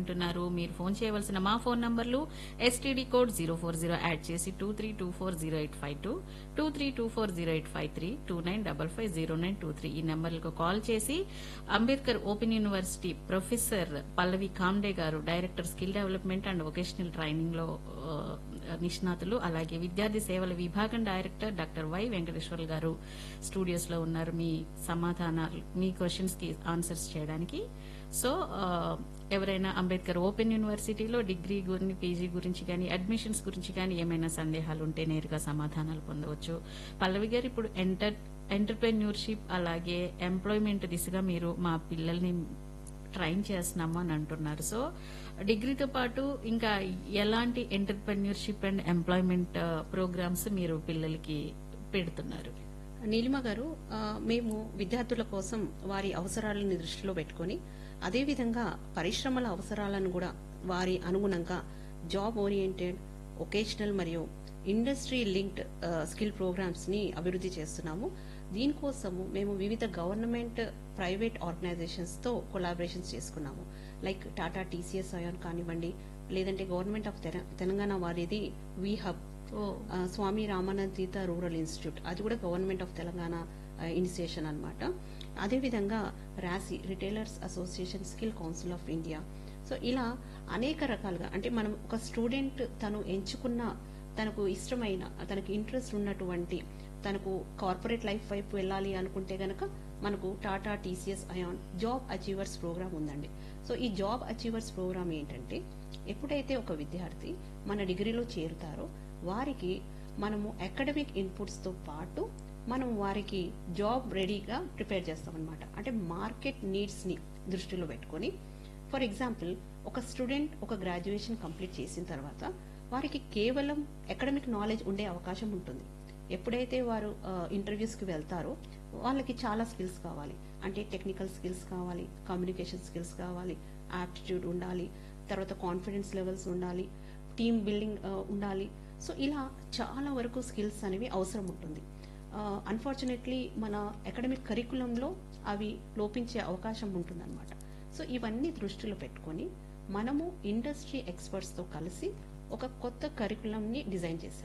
వింటున్నారు మీరు ఫోన్ చేయవలసిన మా ఫోన్ నంబర్లు STD code zero four zero add చేసి two three two four zero eight five two two three two four zero eight five three two nine double five zero nine two three ఈ నెంబర్లకు call చేసి Ambedkar open university professor Pallavi Kamde గారు director skill development and vocational training లో ఆ, నిష్ణాతులు అలాగే విద్యార్థి సేవల విభాగం డైరెక్టర్ డాక్టర్ వై వెంకటేశ్వర్ గారు స్టూడియోస్ లో ఉన్నారు మీ సమాధానాలు మీ క్వశ్చన్స్ కి ఆన్సర్స్ చేయడానికి సో ఆ, ఎవరైనా అంబేద్కర్ ఓపెన్ యూనివర్సిటీలో డిగ్రీ గురించి పీజీ గురించి కానీ అడ్మిషన్స్ గురించి కానీ ఏమైనా సందేహాలు ఉంటే నేరుగా సమాధానాలు పొందవచ్చు పల్లవి గారు ఇప్పుడు ఎంటర్ ఎంటర్ప్రెన్యూర్షిప్ అలాగే ఎంప్లాయ్మెంట్ దిశగా మీరు మా పిల్లల్ని ట్రైన్ చేస్తున్నాము అని అంటున్నారు సో డిగ్రీతో పాటు ఇంకా ఎలాంటి ఎంటర్ప్రెన్యూర్షిప్ అండ్ ఎంప్లాయ్మెంట్ ప్రోగ్రామ్స్ మీరు పిల్లలకి పెడుతున్నారు నీలిమ గారు ఆ, మేము విద్యార్థుల కోసం వారి అవసరాలను దృష్టిలో పెట్టుకొని అదేవిధంగా పరిశ్రమల అవసరాలను కూడా వారి అనుగుణంగా జాబ్ ఓరియంటెడ్ ఒకేషనల్ మరియు ఇండస్ట్రీ లింక్డ్ స్కిల్ ప్రోగ్రామ్స్ ని అభివృద్ధి చేస్తున్నాము దీనికోసము మేము వివిధ గవర్నమెంట్ ప్రైవేట్ ఆర్గనైజేషన్స్ తో కొలాబరేషన్స్ చేసుకున్నాము లైక్ టాటా టీసీఎస్ అయాన్ కానివ్వండి లేదంటే గవర్నమెంట్ ఆఫ్ తెలంగాణ వారిది వి హబ్ ఓ ఆ, స్వామి రామానంద్ తీర్థ రూరల్ ఇన్స్టిట్యూట్ అది కూడా గవర్నమెంట్ ఆఫ్ తెలంగాణ ఇనిషియేషన్ అనమాట అదేవిధంగా RASCI retailers association skill council of India so ఇలా అనేక రకాలుగా అంటే మనం ఒక స్టూడెంట్ తను ఎంచుకున్న తనకు ఇష్టమైన తనకు ఇంట్రెస్ట్ ఉన్నటువంటి తనకు కార్పొరేట్ లైఫ్ వైపు వెళ్ళాలి అనుకుంటే గనక మనకు Tata TCS iON job achievers programme ఉందండి సో ఈ జాబ్ అచీవర్స్ ప్రోగ్రామ్ ఏంటంటే ఎప్పుడైతే ఒక విద్యార్థి మన డిగ్రీలో చేరుతారో వారికి మనము అకాడమిక్ ఇన్పుట్స్ తో పాటు మనం వారికి జాబ్ రెడీగా ప్రిపేర్ చేస్తాం అనమాట అంటే మార్కెట్ నీడ్స్ ని దృష్టిలో పెట్టుకొని ఫర్ ఎగ్జాంపుల్ ఒక స్టూడెంట్ ఒక గ్రాడ్యుయేషన్ కంప్లీట్ చేసిన తర్వాత వారికి కేవలం అకాడమిక్ నాలెడ్జ్ ఉండే అవకాశం ఉంటుంది ఎప్పుడైతే వారు ఇంటర్వ్యూస్ కి వెళ్తారో వాళ్ళకి చాలా స్కిల్స్ కావాలి అంటే టెక్నికల్ స్కిల్స్ కావాలి కమ్యూనికేషన్ స్కిల్స్ కావాలి ఆప్టిట్యూడ్ ఉండాలి తర్వాత కాన్ఫిడెన్స్ లెవెల్స్ ఉండాలి టీమ్ బిల్డింగ్ ఉండాలి సో ఇలా చాలా వరకు స్కిల్స్ అనేవి అవసరం ఉంటుంది అన్ఫార్చునేట్లీ మన అకాడమిక్ కరికులంలో అవి లోపించే అవకాశం ఉంటుందన్నమాట సో ఇవన్నీ దృష్టిలో పెట్టుకొని మనము ఇండస్ట్రీ ఎక్స్పర్ట్స్ తో కలిసి ఒక కొత్త కరికులం ని డిజైన్ చేశాం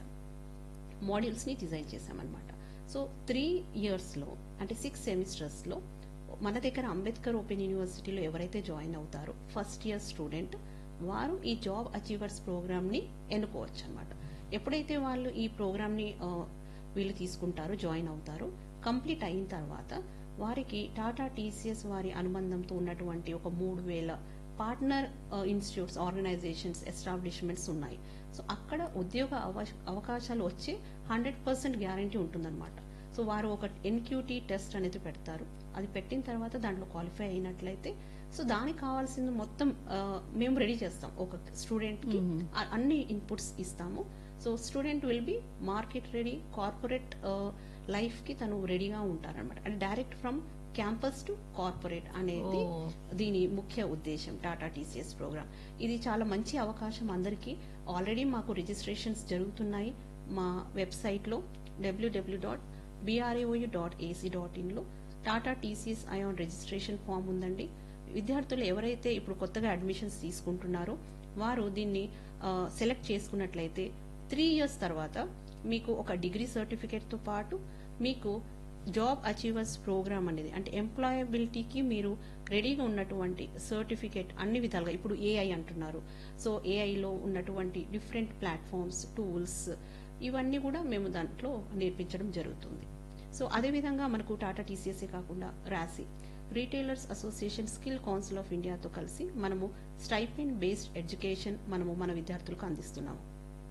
మోడల్స్ ని డిజైన్ చేశామన్నమాట సో త్రీ ఇయర్స్ లో అంటే సిక్స్ సెమిస్టర్స్ లో మన దగ్గర అంబేద్కర్ ఓపెన్ యూనివర్సిటీలో ఎవరైతే జాయిన్ అవుతారో ఫస్ట్ ఇయర్ స్టూడెంట్ వారు ఈ జాబ్ అచీవర్స్ ప్రోగ్రామ్ ని ఎన్నుకోవచ్చు అనమాట ఎప్పుడైతే వాళ్ళు ఈ ప్రోగ్రామ్ ని ఆ, వీళ్ళు తీసుకుంటారో జాయిన్ అవుతారో కంప్లీట్ అయిన తర్వాత వారికి టాటా టీసీఎస్ వారి అనుబంధంతో ఉన్నటువంటి ఒక మూడు వేల పార్ట్నర్ ఇన్స్టిట్యూట్స్ ఆర్గనైజేషన్స్ ఎస్టాబ్లిష్మెంట్స్ ఉన్నాయి సో అక్కడ ఉద్యోగ అవ- అవకాశాలు వచ్చే హండ్రెడ్ పర్సెంట్ గ్యారంటీ ఉంటుందన్నమాట సో వారు ఒక ఎన్క్యూటీ టెస్ట్ అనేది పెడతారు అది పెట్టిన తర్వాత దాంట్లో క్వాలిఫై అయినట్లయితే సో దానికి కావాల్సింది మొత్తం ఆ, మేము రెడీ చేస్తాం ఒక స్టూడెంట్ కి ఆ- అన్ని ఇన్పుట్స్ ఇస్తాము so student will be market ready corporate life కి తను రెడీగా ఉంటారన్నమాట అంటే direct from campus to corporate అనేది ఓ. దీని ముఖ్య ఉద్దేశం టాటా టీసీఎస్ ప్రోగ్రామ్ ఇది చాలా మంచి అవకాశం అందరికీ ఆల్రెడీ మాకు రిజిస్ట్రేషన్స్ జరుగుతున్నాయి మా వెబ్సైట్ లో WWW dot BRAOU dot AC dot in లో Tata TCS iON registration form ఉందండి విద్యార్థులు ఎవరైతే ఇప్పుడు కొత్తగా అడ్మిషన్స్ తీసుకుంటున్నారో వారు దీన్ని సెలెక్ట్ చేసుకున్నట్లయితే త్రీ ఇయర్స్ తర్వాత మీకు ఒక డిగ్రీ సర్టిఫికేట్ తో పాటు మీకు జాబ్ అచీవర్స్ ప్రోగ్రామ్ అనేది అంటే ఎంప్లాయబిలిటీకి మీరు రెడీగా ఉన్నటువంటి సర్టిఫికేట్ అన్ని విధాలుగా ఇప్పుడు ఏఐ అంటున్నారు సో ఏఐలో ఉన్నటువంటి డిఫరెంట్ ప్లాట్ఫామ్స్ టూల్స్ ఇవన్నీ కూడా మేము దాంట్లో నేర్పించడం జరుగుతుంది సో అదేవిధంగా మనకు టాటా టీసీఎస్ఏ కాకుండా RASCI retailers association skill council of ఇండియాతో కలిసి మనము స్టైపెండ్ బేస్డ్ ఎడ్యుకేషన్ మనము మన విద్యార్థులకు అందిస్తున్నాము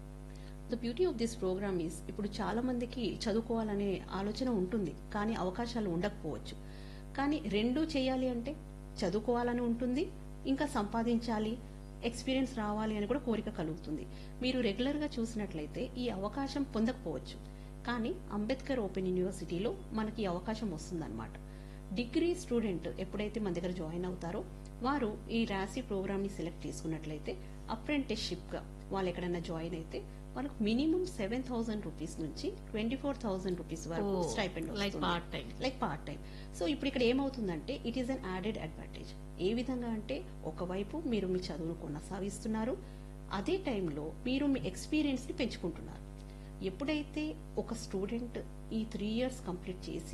the beauty of this programme is ఇప్పుడు చాలా మందికి చదువుకోవాలనే ఆలోచన ఉంటుంది కానీ అవకాశాలు ఉండకపోవచ్చు కానీ రెండూ చేయాలి అంటే చదువుకోవాలని ఉంటుంది ఇంకా సంపాదించాలి ఎక్స్పీరియన్స్ రావాలి అని కూడా కోరిక కలుగుతుంది మీరు రెగ్యులర్ గా చూసినట్లయితే ఈ అవకాశం పొందకపోవచ్చు కానీ అంబేద్కర్ ఓపెన్ యూనివర్సిటీలో మనకి ఈ అవకాశం వస్తుందన్నమాట డిగ్రీ స్టూడెంట్ ఎప్పుడైతే మన దగ్గర జాయిన్ అవుతారో వారు ఈ రాసి ప్రోగ్రామ్ ని సెలెక్ట్ చేసుకున్నట్లయితే అప్రెంటిస్షిప్ గా వాళ్ళు ఎక్కడైనా జాయిన్ అయితే వాళ్ళకు మినిమం సెవెన్ థౌసండ్ రూపీస్ నుంచి ట్వంటీ ఫోర్ థౌసండ్ రూపీస్ వరకు Oh, stipend like part time. Like part time so ఇప్పుడు ఇక్కడ ఏమవుతుందంటే it is an added advantage ఏ విధంగా అంటే ఒకవైపు మీరు మీ చదువును కొనసాగిస్తున్నారు అదే టైంలో మీరు మీ ఎక్స్పీరియన్స్ ని పెంచుకుంటున్నారు ఎప్పుడైతే ఒక స్టూడెంట్ ఈ త్రీ ఇయర్స్ కంప్లీట్ చేసి